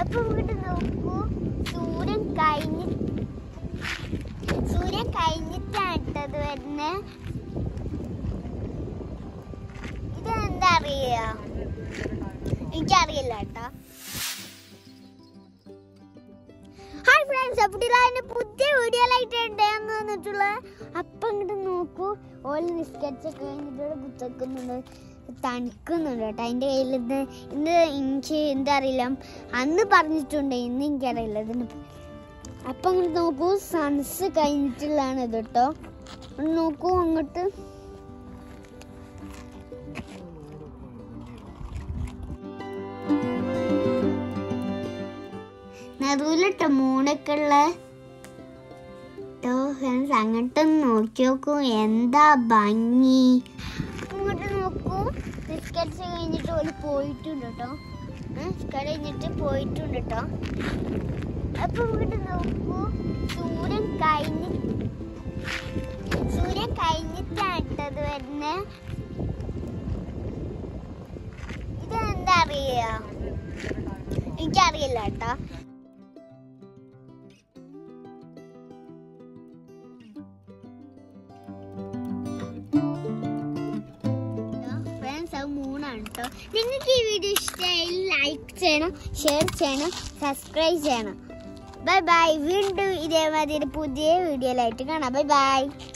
അപ്പൊ ഇങ്ങോട്ട് നോക്കൂ സൂര്യൻ കഴിഞ്ഞ് സൂര്യൻ കഴിഞ്ഞിട്ടാണ് ഇട്ടത് വരുന്നത് ഇതെന്താ അറിയാ എനിക്കറിയില്ല കേട്ടോ ഹായ് ഫ്രണ്ട്സ് അപ്പടിലാൻ്റെ പുതിയ വീഡിയോയിലായിട്ടുണ്ട് എന്ന് വന്നിട്ടുള്ള അപ്പം ഇങ്ങോട്ട് നോക്കൂ ഓല് നിസ്കരിച്ചൊക്കെ കഴിഞ്ഞിട്ട് കുത്തക്കുന്നുണ്ട് തണുക്കുന്നുണ്ട് കേട്ടോ അതിൻ്റെ കയ്യിൽ ഇത് ഇന്ന് എനിക്ക് എന്താ അറിയില്ല അന്ന് പറഞ്ഞിട്ടുണ്ട് ഇന്ന് എനിക്കറിയില്ല ഇതിന് അപ്പം ഇങ്ങോട്ട് നോക്കൂ സൺസ് കഴിഞ്ഞിട്ടുള്ളതാണ് ഇത് കേട്ടോ ഒന്ന് നോക്കൂ അങ്ങോട്ട് നടുവിലിട്ട മൂടൊക്കെ ഉള്ള ഫ്രണ്ട്സ് അങ്ങോട്ട് നോക്കി നോക്കൂ എന്താ ഭംഗി ഇങ്ങോട്ട് നോക്കൂ ബിസ്ക്കറ്റ്സ് കഴിഞ്ഞിട്ട് ഓല് പോയിട്ടുണ്ട് കേട്ടോ ബിസ്ക്കറ്റ് കഴിഞ്ഞിട്ട് പോയിട്ടുണ്ട് കേട്ടോ അപ്പൊ ഇങ്ങോട്ട് നോക്കൂ സൂര്യൻ കഴിഞ്ഞ് സൂര്യൻ കഴിഞ്ഞിട്ടാണ് ഇട്ടത് വരുന്നത് ഇതെന്താ അറിയാ എനിക്കറിയില്ല കേട്ടോ ഫ്രണ്ട്സ് അത് മൂന്നാണ് കേട്ടോ നിങ്ങൾക്ക് ഈ വീഡിയോ ഇഷ്ടമായി ലൈക്ക് ചെയ്യണം ഷെയർ ചെയ്യണം സബ്സ്ക്രൈബ് ചെയ്യണം ബൈ ബൈ വീണ്ടും ഇതേമാതിരി പുതിയ വീഡിയോയിലായിട്ട് കാണാം ബൈ ബൈ